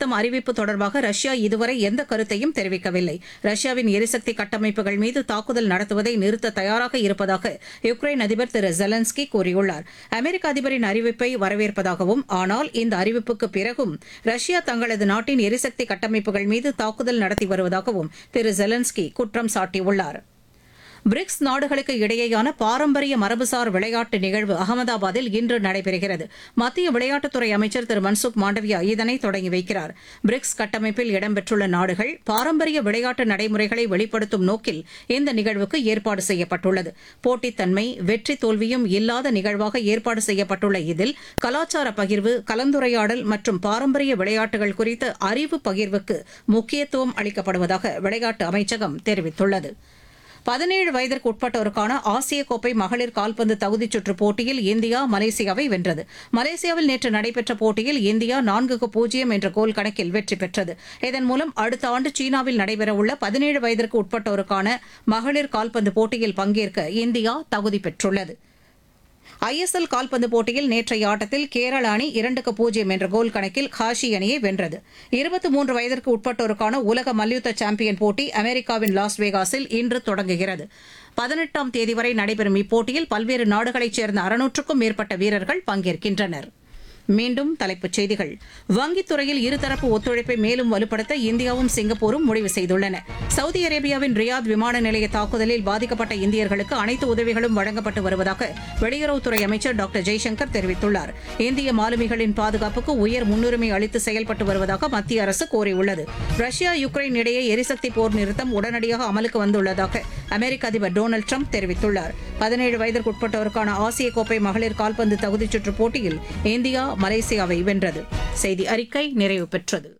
நிறுத்தம் அறிவிப்பு தொடர்பாக ரஷ்யா இதுவரை எந்த கருத்தையும் தெரிவிக்கவில்லை ரஷ்யாவின் எரிசக்தி கட்டமைப்புகள் மீது தாக்குதல் நடத்துவதை நிறுத்த தயாராக இருப்பதாக யுக்ரைன் அதிபர் திரு ஜெலன்ஸ்கி கூறியுள்ளார் அமெரிக்க அதிபரின் அறிவிப்பை வரவேற்பதாகவும் ஆனால் இந்த அறிவிப்புக்கு பிறகும் ரஷ்யா தங்களது நாட்டின் எரிசக்தி கட்டமைப்புகள் மீது தாக்குதல் நடத்தி வருவதாகவும் திரு ஜெலன்ஸ்கி குற்றம் சாட்டியுள்ளார் பிரிக்ஸ் நாடுகளுக்கு இடையேயான பாரம்பரிய மரபுசார் விளையாட்டு நிகழ்வு அகமதாபாத்தில் இன்று நடைபெறுகிறது மத்திய விளையாட்டுத்துறை அமைச்சர் திரு மன்சுக் மாண்டவியா இதனை தொடங்கி வைக்கிறார் பிரிக்ஸ் கட்டமைப்பில் இடம்பெற்றுள்ள நாடுகள் பாரம்பரிய விளையாட்டு நடைமுறைகளை வெளிப்படுத்தும் நோக்கில் இந்த நிகழ்வுக்கு ஏற்பாடு செய்யப்பட்டுள்ளது போட்டித்தன்மை வெற்றி தோல்வியும் இல்லாத நிகழ்வாக ஏற்பாடு செய்யப்பட்டுள்ள இதில் கலாச்சார பகிர்வு கலந்துரையாடல் மற்றும் பாரம்பரிய விளையாட்டுகள் குறித்த அறிவு பகிர்வுக்கு முக்கியத்துவம் அளிக்கப்படுவதாக விளையாட்டு அமைச்சகம் தெரிவித்துள்ளது பதினேழு வயதிற்கு உட்பட்டோருக்கான ஆசிய கோப்பை மகளிர் கால்பந்து தகுதிச் சுற்று போட்டியில் இந்தியா மலேசியாவை வென்றது மலேசியாவில் நேற்று நடைபெற்ற போட்டியில் இந்தியா நான்குக்கு பூஜ்ஜியம் என்ற கோல் கணக்கில் வெற்றி பெற்றது இதன் மூலம் அடுத்த ஆண்டு சீனாவில் நடைபெறவுள்ள பதினேழு வயதிற்கு உட்பட்டோருக்கான மகளிர் கால்பந்து போட்டியில் பங்கேற்க இந்தியா தகுதி பெற்றுள்ளது ஐஎஸ்எல் கால்பந்து போட்டியில் நேற்றைய ஆட்டத்தில் கேரள அணி இரண்டுக்கு பூஜ்ஜியம் என்ற கோல் கணக்கில் காஷி அணியை வென்றது இருபத்தி மூன்று வயதிற்கு உட்பட்டோருக்கான உலக மல்யுத்த சாம்பியன் போட்டி அமெரிக்காவின் லாஸ் வேகாஸில் இன்று தொடங்குகிறது பதினெட்டாம் தேதி வரை நடைபெறும் இப்போட்டியில் பல்வேறு நாடுகளைச் சேர்ந்த அறுநூற்றுக்கும் மேற்பட்ட வீரர்கள் பங்கேற்கின்றனர் மீண்டும் தலைப்புச் செய்திகள் வங்கித் துறையில் இருதரப்பு ஒத்துழைப்பை மேலும் வலுப்படுத்த இந்தியாவும் சிங்கப்பூரும் முடிவு செய்துள்ளன சவுதி அரேபியாவின் ரியாத் விமான நிலைய தாக்குதலில் பாதிக்கப்பட்ட இந்தியர்களுக்கு அனைத்து உதவிகளும் வழங்கப்பட்டு வருவதாக வெளியுறவுத்துறை அமைச்சர் டாக்டர் ஜெய்சங்கர் தெரிவித்துள்ளார் இந்திய மாலுமிகளின் பாதுகாப்புக்கு உயர் முன்னுரிமை அளித்து செயல்பட்டு வருவதாக மத்திய அரசு கூறியுள்ளது ரஷ்யா யுக்ரைன் இடையே எரிசக்தி போர் நிறுத்தம் உடனடியாக அமலுக்கு வந்துள்ளதாக அமெரிக்க அதிபர் டொனால்டு ட்ரம்ப் தெரிவித்துள்ளார் பதினேழு வயதிற்குட்பட்டோருக்கான ஆசிய கோப்பை மகளிர் கால்பந்து தகுதிச் சுற்று போட்டியில் இந்தியா மலேசியாவை வென்றது செய்தி அறிக்கை நிறைவு பெற்றது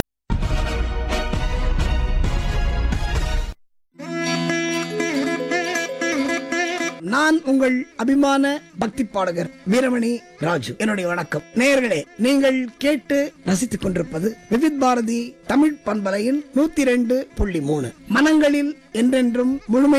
நான் உங்கள் அபிமான பக்தி பாடகர் வீரமணி ராஜு என்னுடைய வணக்கம் நேயர்களே நீங்கள் கேட்டு ரசித்துக் கொண்டிருப்பது விவித் பாரதி தமிழ் பண்பலையின் நூத்தி ரெண்டு புள்ளி மூணு மனங்களில் என்றென்றும் முழுமை